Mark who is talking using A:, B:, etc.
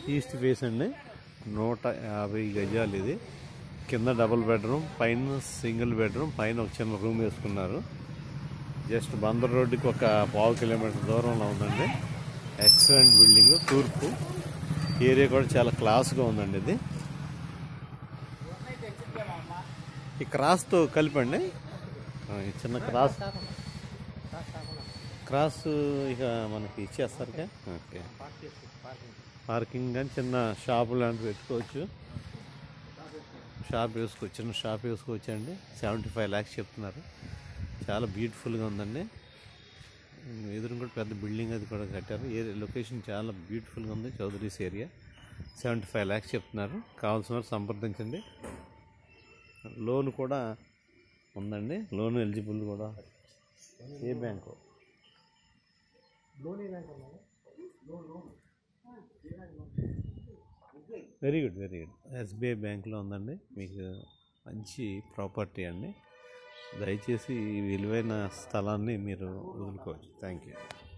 A: east face అండి నూట యాభై గజాలు ఇది కింద డబుల్ బెడ్రూమ్ పైన సింగిల్ బెడ్రూమ్ పైన ఒక చిన్న రూమ్ వేసుకున్నారు జస్ట్ బందర్ రోడ్డుకి ఒక పావు కిలోమీటర్ దూరంలో ఉందండి ఎక్సలెంట్ బిల్డింగ్ తూర్పు ఏరియా కూడా చాలా క్లాస్గా ఉందండి ఇది ఈ క్రాస్తో కలిపండి ఆ, ఈ చిన్న క్రాస్ క్రాస్ ఇక మనకి ఇచ్చేస్తారు ఓకే పార్కింగ్ కానీ చిన్న షాపు లాంటివి పెట్టుకోవచ్చు షాప్ వేసుకోవచ్చు చిన్న షాప్ వేసుకోవచ్చు అండి సెవెంటీ ఫైవ్ ల్యాక్స్ చెప్తున్నారు చాలా బ్యూటిఫుల్గా ఉందండి ఎదురు కూడా పెద్ద బిల్డింగ్ అది కూడా కట్టారు ఏరియా లొకేషన్ చాలా బ్యూటిఫుల్గా ఉంది Chowdharys area seventy five lakhs చెప్తున్నారు కావాల్సిన వారు సంప్రదించండి లోన్ కూడా ఉందండి లోన్ ఎలిజిబుల్ కూడా ఏ bank very good very good SBI బ్యాంక్లో ఉందండి మీకు మంచి ప్రాపర్టీ అండి దయచేసి ఈ విలువైన స్థలాన్ని మీరు వదులుకోవచ్చు థ్యాంక్ యూ